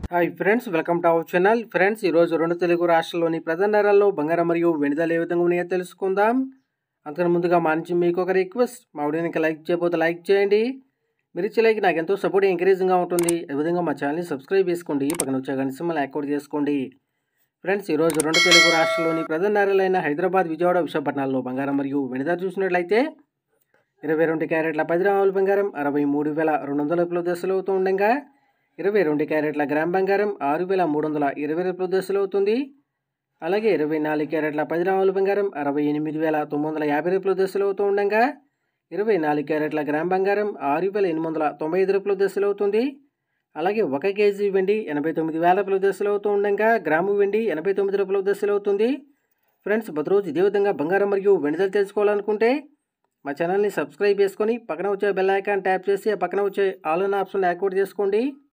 hi friends welcome to our channel friends ఈరోజు రెండు తెలుగు రాష్ట్రాల్లోని ప్రధాన నగరాల్లో బంగారం మరియు వెనుదల ఏ విధంగా ఉన్నాయో తెలుసుకుందాం అంతకు ముందుగా మా నుంచి మీకు ఒక రిక్వెస్ట్ మా వీడియోని లైక్ చేయకపోతే లైక్ చేయండి మీరు ఇచ్చే లైక్ నాకు ఎంతో సపోర్ట్ ఎంకరేజింగ్గా ఉంటుంది అదేవిధంగా మా ఛానల్ని సబ్స్క్రైబ్ చేసుకోండి పక్కన వచ్చే గంట సింబల్ యాక్టివేట్ చేసుకోండి ఫ్రెండ్స్ ఈరోజు రెండు తెలుగు రాష్ట్రాల్లోని ప్రధాన నగరాలైన హైదరాబాద్ విజయవాడ విశాఖపట్నాల్లో బంగారం మరియు వెనుదల చూసినట్లయితే ఇరవై రెండు క్యారెట్ల పది రాముల బంగారం అరవై మూడు వేల రెండు వందల రూపాయల దశలు అవుతూ ఉండగా ఇరవై రెండు క్యారెట్ల గ్రామ్ బంగారం ఆరు వేల మూడు వందల ఇరవై రూపాయల దశలు అవుతుంది అలాగే ఇరవై నాలుగు క్యారెట్ల పది రాముల బంగారం అరవై ఎనిమిది వేల తొమ్మిది వందల యాభై రూపాయల దశలు అవుతూ ఉండగా ఇరవై నాలుగు క్యారెట్ల గ్రామ్ బంగారం ఆరు వేల ఎనిమిది వందల తొంభై ఐదు రూపాయల దశలు అవుతుంది అలాగే ఒక కేజీ వెండి ఎనభై తొమ్మిది వేల రూపాయల దశలు అవుతూ ఉండగా గ్రాము వెండి ఎనభై తొమ్మిది రూపాయల దశలు అవుతుంది ఫ్రెండ్స్ ప్రతిరోజు ఇదే విధంగా బంగారం మరియు వెనుదలు తెలుసుకోవాలనుకుంటే మా ఛానల్ని సబ్స్క్రైబ్ చేసుకొని పక్కన వచ్చే బెల్ ఐకాన్ ట్యాప్ చేసి ఆ పక్కన వచ్చే ఆల్ అన్ ఆప్షన్ యాక్టివేట్ చేసుకోండి